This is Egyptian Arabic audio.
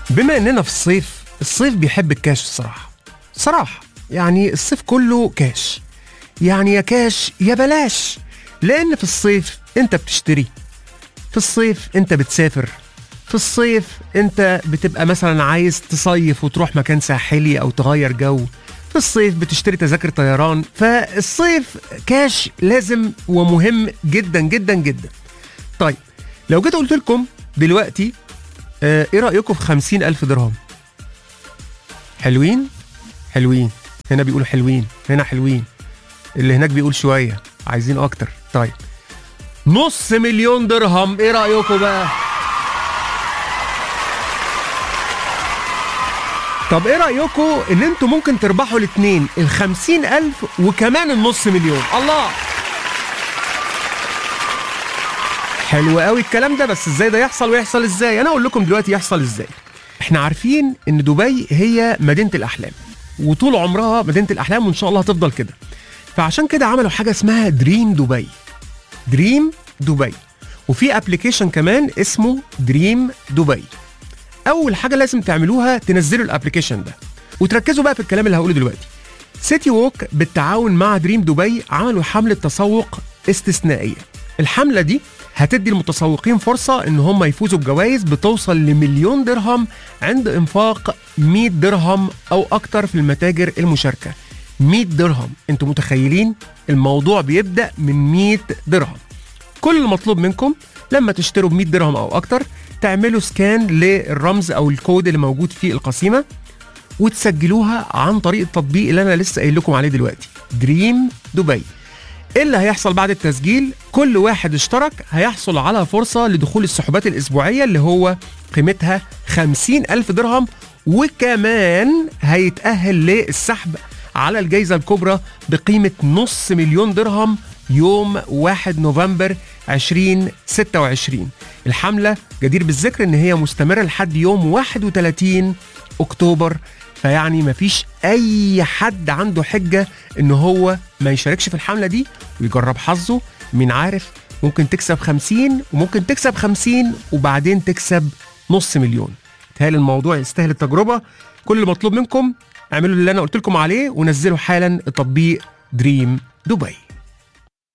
بما اننا في الصيف الصيف بيحب الكاش الصراحه صراحه يعني الصيف كله كاش يعني يا كاش يا بلاش لان في الصيف انت بتشتري في الصيف انت بتسافر في الصيف انت بتبقى مثلا عايز تصيف وتروح مكان ساحلي او تغير جو في الصيف بتشتري تذاكر طيران فالصيف كاش لازم ومهم جدا جدا جدا طيب لو جيت قلت لكم دلوقتي آه ايه رأيكم في خمسين ألف درهم حلوين حلوين هنا بيقولوا حلوين هنا حلوين اللي هناك بيقول شوية عايزين أكتر طيب نص مليون درهم ايه رأيكم بقى طب ايه رأيكم ان انتوا ممكن تربحوا الاتنين الخمسين ألف وكمان النص مليون الله حلو قوي الكلام ده بس ازاي ده يحصل ويحصل ازاي انا اقول لكم دلوقتي يحصل ازاي احنا عارفين ان دبي هي مدينه الاحلام وطول عمرها مدينه الاحلام وان شاء الله هتفضل كده فعشان كده عملوا حاجه اسمها دريم دبي دريم دبي وفي ابلكيشن كمان اسمه دريم دبي اول حاجه لازم تعملوها تنزلوا الابلكيشن ده وتركزوا بقى في الكلام اللي هقوله دلوقتي سيتي ووك بالتعاون مع دريم دبي عملوا حمله تسوق استثنائيه الحمله دي هتدي المتسوقين فرصة إن هم يفوزوا بجوائز بتوصل لمليون درهم عند إنفاق 100 درهم أو أكتر في المتاجر المشاركة 100 درهم أنتوا متخيلين الموضوع بيبدأ من 100 درهم كل المطلوب منكم لما تشتروا ب 100 درهم أو أكتر تعملوا سكان للرمز أو الكود اللي موجود في القسيمة وتسجلوها عن طريق التطبيق اللي أنا لسه قايل لكم عليه دلوقتي دريم دبي ايه اللي هيحصل بعد التسجيل كل واحد اشترك هيحصل على فرصة لدخول السحوبات الأسبوعية اللي هو قيمتها 50 ألف درهم وكمان هيتأهل للسحب على الجائزة الكبرى بقيمة نص مليون درهم يوم 1 نوفمبر 2026 الحملة جدير بالذكر ان هي مستمرة لحد يوم 31 اكتوبر فيعني مفيش اي حد عنده حجة ان هو ما يشاركش في الحملة دي ويجرب حظه مين عارف ممكن تكسب 50 وممكن تكسب 50 وبعدين تكسب نص مليون تهيألي الموضوع يستاهل التجربة كل اللي مطلوب منكم اعملوا اللي انا قلت لكم عليه ونزلوا حالا تطبيق دريم دبي